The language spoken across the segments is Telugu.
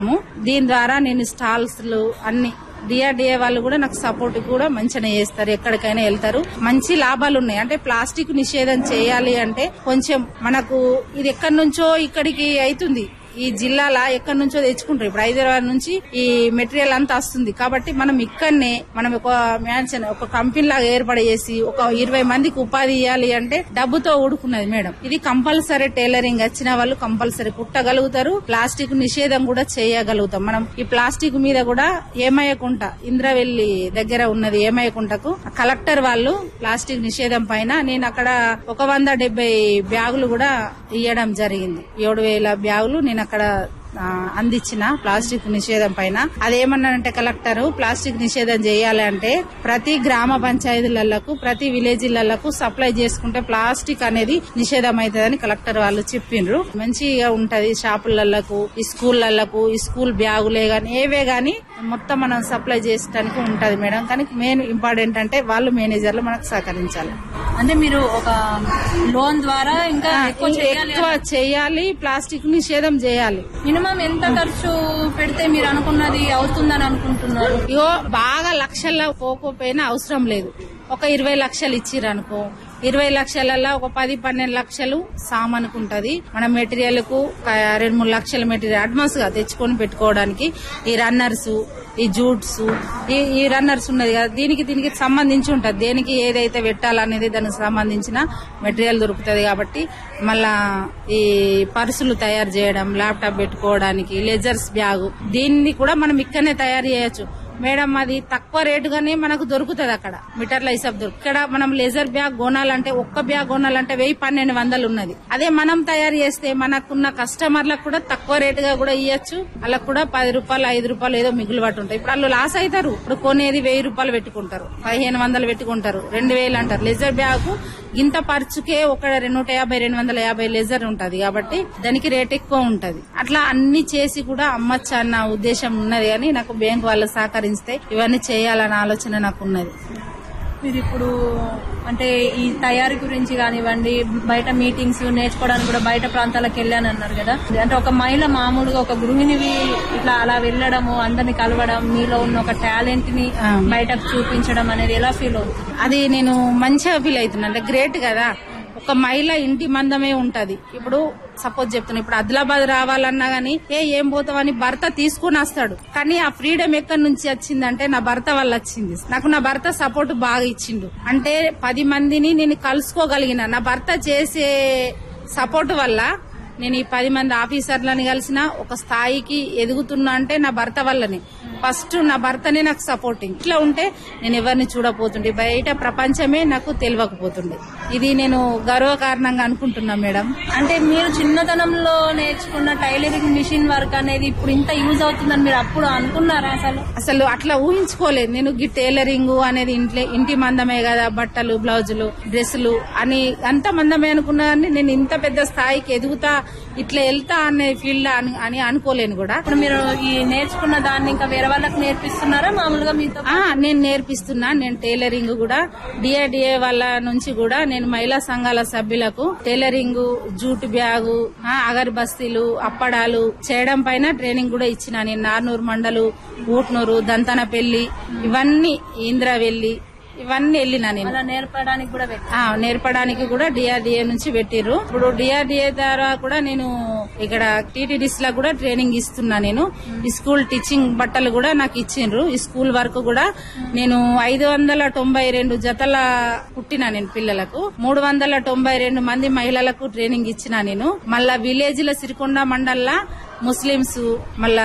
దీని ద్వారా నేను స్టాల్స్ అన్ని డిఆర్డిఏ వాళ్ళు కూడా నాకు సపోర్ట్ కూడా మంచిగా చేస్తారు ఎక్కడికైనా వెళ్తారు మంచి లాభాలు ఉన్నాయి అంటే ప్లాస్టిక్ నిషేధం చేయాలి అంటే కొంచెం మనకు ఇది ఎక్కడి నుంచో ఇక్కడికి అవుతుంది ఈ జిల్లాల ఎక్కడి నుంచో తెచ్చుకుంటారు ఇప్పుడు హైదరాబాద్ నుంచి ఈ మెటీరియల్ అంతా వస్తుంది కాబట్టి మనం ఇక్కడనే మనం ఒక మ్యాన్షన్ ఒక కంపెనీ లాగా ఏర్పడేసి ఒక ఇరవై మందికి ఉపాధి ఇవ్వాలి అంటే డబ్బుతో ఊడుకున్నది మేడం ఇది కంపల్సరీ టైలరింగ్ వచ్చిన వాళ్ళు కంపల్సరీ కుట్టగలుగుతారు ప్లాస్టిక్ నిషేధం కూడా చేయగలుగుతాం మనం ఈ ప్లాస్టిక్ మీద కూడా ఏమయ్యకుంట ఇంద్రవెల్లి దగ్గర ఉన్నది ఏమయ్యకుంటకు కలెక్టర్ వాళ్ళు ప్లాస్టిక్ నిషేధం పైన నేను అక్కడ ఒక వంద డెబ్బై బ్యాగులు కూడా ఇవ్వడం జరిగింది ఏడు వేల బ్యాగులు నేను అక్కడ ఆ, అందించిన ప్లాస్టిక్ నిషేధం పైన అదేమన్నానంటే కలెక్టర్ ప్లాస్టిక్ నిషేధం చేయాలి అంటే ప్రతి గ్రామ పంచాయతీలకు ప్రతి విలేజ్లకు సప్లై చేసుకుంటే ప్లాస్టిక్ అనేది నిషేధం అవుతుందని కలెక్టర్ వాళ్ళు చెప్పిండ్రు మంచిగా ఉంటది షాపులకు ఈ స్కూళ్లకు ఈ స్కూల్ బ్యాగులే గాని ఏవే గాని మొత్తం మనం సప్లై చేయడానికి ఉంటది మేడం కానీ మెయిన్ ఇంపార్టెంట్ అంటే వాళ్ళు మేనేజర్లు మనకు సహకరించాలి అంటే మీరు ఒక లోన్ ద్వారా ఇంకా ఎక్కువ చేయాలి ఎక్కువ చేయాలి ప్లాస్టిక్ నిషేధం చేయాలి మినిమం ఎంత ఖర్చు పెడితే మీరు అనుకున్నది అవుతుందని అనుకుంటున్నారు ఇగో బాగా లక్షల్లో పోకపోయినా అవసరం లేదు ఒక ఇరవై లక్షలు ఇచ్చిర్రు అనుకో ఇరవై లక్షలలో ఒక పది పన్నెండు లక్షలు సామానుకు ఉంటది మన మెటీరియల్ కు ఒక రెండు మూడు లక్షల మెటీరియల్ అడ్వాన్స్ గా తెచ్చుకొని పెట్టుకోవడానికి ఈ రన్నర్స్ ఈ జూట్స్ ఈ ఈ రన్నర్స్ ఉన్నది కదా దీనికి దీనికి సంబంధించి ఉంటది దేనికి ఏదైతే పెట్టాలనేది దానికి సంబంధించిన మెటీరియల్ దొరుకుతుంది కాబట్టి మళ్ళా ఈ పర్సులు తయారు చేయడం ల్యాప్టాప్ పెట్టుకోవడానికి లెజర్స్ బ్యాగ్ దీన్ని కూడా మనం ఇక్కడనే తయారు చేయొచ్చు మేడం అది తక్కువ రేటుగానే మనకు దొరుకుతుంది అక్కడ మీటర్ల హిసాబ్ దొరుకు ఇక్కడ మనం లేజర్ బ్యాగ్ కొనాలంటే ఒక్క బ్యాగ్ కొనాలంటే వెయ్యి పన్నెండు వందలు ఉన్నది అదే మనం తయారు చేస్తే మనకున్న కస్టమర్లకు కూడా తక్కువ రేటుగా కూడా ఇవ్వచ్చు వాళ్ళకు కూడా పది రూపాయలు ఐదు రూపాయలు ఏదో మిగులు పట్టుంటాయి ఇప్పుడు వాళ్ళు లాస్ అవుతారు ఇప్పుడు కొనేది వెయ్యి రూపాయలు పెట్టుకుంటారు పదిహేను వందలు పెట్టుకుంటారు రెండు వేలు అంటారు లెజర్ బ్యాగ్ ఇంత పర్చుకే ఒక నూట యాభై రెండు వందల యాభై లెజర్ ఉంటది కాబట్టి దానికి రేట్ ఎక్కువ ఉంటది అట్లా అన్ని చేసి కూడా అమ్మచ్చా అన్న ఉద్దేశం ఉన్నది కానీ నాకు బ్యాంక్ వాళ్ళు సహకరిస్తే ఇవన్నీ చేయాలన్న ఆలోచన నాకు ఉన్నది మీరు ఇప్పుడు అంటే ఈ తయారీ గురించి కానివ్వండి బయట మీటింగ్స్ నేర్చుకోవడానికి కూడా బయట ప్రాంతాలకు వెళ్ళాను అన్నారు కదా అంటే ఒక మహిళ మామూలుగా ఒక గృహిణివి ఇట్లా అలా వెళ్ళడము అందరిని కలవడం మీలో ఉన్న ఒక టాలెంట్ ని ఆ. బయటకు చూపించడం అనేది ఎలా ఫీల్ అవుతుంది అది నేను మంచిగా ఫీల్ అవుతున్నా అంటే గ్రేట్ కదా ఒక మహిళ ఇంటి మందమే ఉంటది ఇప్పుడు సపోజ్ చెప్తున్నా ఇప్పుడు ఆదిలాబాద్ రావాలన్నా గానీ ఏ ఏం పోతావని భర్త తీసుకుని వస్తాడు కానీ ఆ ఫ్రీడమ్ ఎక్కడి నుంచి వచ్చిందంటే నా భర్త వల్ల వచ్చింది నాకు నా భర్త సపోర్ట్ బాగా ఇచ్చిండు అంటే పది మందిని నేను కలుసుకోగలిగిన నా భర్త చేసే సపోర్ట్ వల్ల నేను ఈ పది మంది ఆఫీసర్లని కలిసిన ఒక స్థాయికి ఎదుగుతున్నా అంటే నా భర్త వల్లనే ఫస్ట్ నా భర్తనే నాకు సపోర్టింగ్ ఇట్లా ఉంటే నేను ఎవరిని చూడపోతుండే బయట ప్రపంచమే నాకు తెలియకపోతుండే ఇది నేను గర్వకారణంగా అనుకుంటున్నా మేడం అంటే మీరు చిన్నతనంలో నేర్చుకున్న టైలరింగ్ మిషన్ వర్క్ అనేది ఇప్పుడు ఇంత యూజ్ అవుతుందని మీరు అప్పుడు అనుకున్నారా అసలు అసలు అట్లా ఊహించుకోలేదు నేను గి టైలరింగ్ అనేది ఇంట్లో ఇంటి మందమే కదా బట్టలు బ్లౌజులు డ్రెస్సులు అని అంత మందమే అనుకున్నా కానీ నేను ఇంత పెద్ద స్థాయికి ఎదుగుతా ఇట్లా వెళ్తా అనే ఫీల్డ్ అని అని అనుకోలేను కూడా ఇప్పుడు మీరు ఈ నేర్చుకున్న దాన్ని ఇంకా వేరే వాళ్ళకి నేర్పిస్తున్నారా మామూలుగా మీతో ఆ నేను నేర్పిస్తున్నా నేను టైలరింగ్ కూడా డిఆర్డిఏ వాళ్ళ నుంచి కూడా నేను మహిళా సంఘాల సభ్యులకు టైలరింగ్ జూట్ బ్యాగు ఆ, అగరబస్తీలు అప్పడాలు చేయడం పైన ట్రైనింగ్ కూడా ఇచ్చిన నేను నార్నూరు మండలు ఊట్నూరు దంతనపల్లి ఇవన్నీ ఇంద్రవెల్లి ఇవన్నీ వెళ్ళినా నేను అలా నేర్పడానికి కూడా పెట్టారు. ఆ, నేర్పడానికి కూడా డిఆర్డిఏ నుంచి పెట్టిర్రు ఇప్పుడు డిఆర్డిఏ ద్వారా కూడా నేను ఇక్కడ టీటీడీస్ లా కూడా ట్రైనింగ్ ఇస్తున్నా నేను ఈ స్కూల్ టీచింగ్ బట్టలు కూడా నాకు ఇచ్చిండ్రు ఈ స్కూల్ వర్క్ కూడా నేను ఐదు వందల తొంభై రెండు జతల కుట్టినా నేను పిల్లలకు మూడు వందల తొంభై రెండు మంది మహిళలకు ట్రైనింగ్ ఇచ్చిన నేను మళ్ళా విలేజ్ లో సిరికొండ మండల్లా ముస్లింస్ మళ్ళా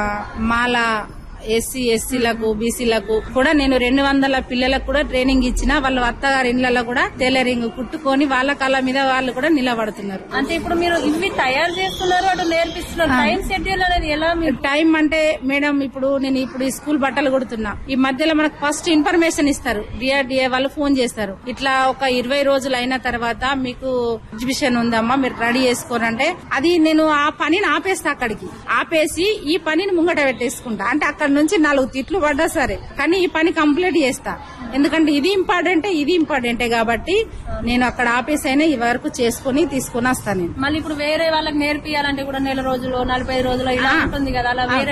మాల ఎస్సీ ఎస్సీలకు బీసీలకు కూడా నేను రెండు వందల పిల్లలకు కూడా ట్రైనింగ్ ఇచ్చిన వాళ్ళ అత్తగారి ఇళ్లలో కూడా టైలరింగ్ కుట్టుకొని వాళ్ళ కళ మీద వాళ్ళు కూడా నిలబడుతున్నారు అంటే ఇప్పుడు మీరు ఇవి తయారు చేస్తున్నారు అటు నేర్పిస్తున్నారు టైం షెడ్యూల్ అనేది ఎలా మీరు టైం అంటే మేడం ఇప్పుడు నేను ఇప్పుడు ఈ స్కూల్ బట్టలు కుడుతున్నా ఈ మధ్యలో మనకు ఫస్ట్ ఇన్ఫర్మేషన్ ఇస్తారు డిఆర్డిఏ వాళ్ళు ఫోన్ చేస్తారు ఇట్లా ఒక ఇరవై రోజులు అయిన తర్వాత మీకు ఎగ్జిబిషన్ ఉందమ్మా మీరు రెడీ చేసుకోరంటే అది నేను ఆ పనిని ఆపేస్తా అక్కడికి ఆపేసి ఈ పనిని ముంగట పెట్టేసుకుంటా అంటే అక్కడ నుంచి నాలుగు తిట్లు పడ్డా సరే కానీ ఈ పని కంప్లీట్ చేస్తా ఎందుకంటే ఇది ఇంపార్టెంటే ఇది ఇంపార్టెంటే కాబట్టి నేను అక్కడ ఆపేసైనా ఈ వరకు చేసుకుని తీసుకుని వస్తాను నేను మళ్ళీ ఇప్పుడు వేరే వాళ్ళకి నేర్పియాలంటే కూడా నెల రోజులు నలభై రోజులు ఇలా ఉంటుంది కదా అలా వేరే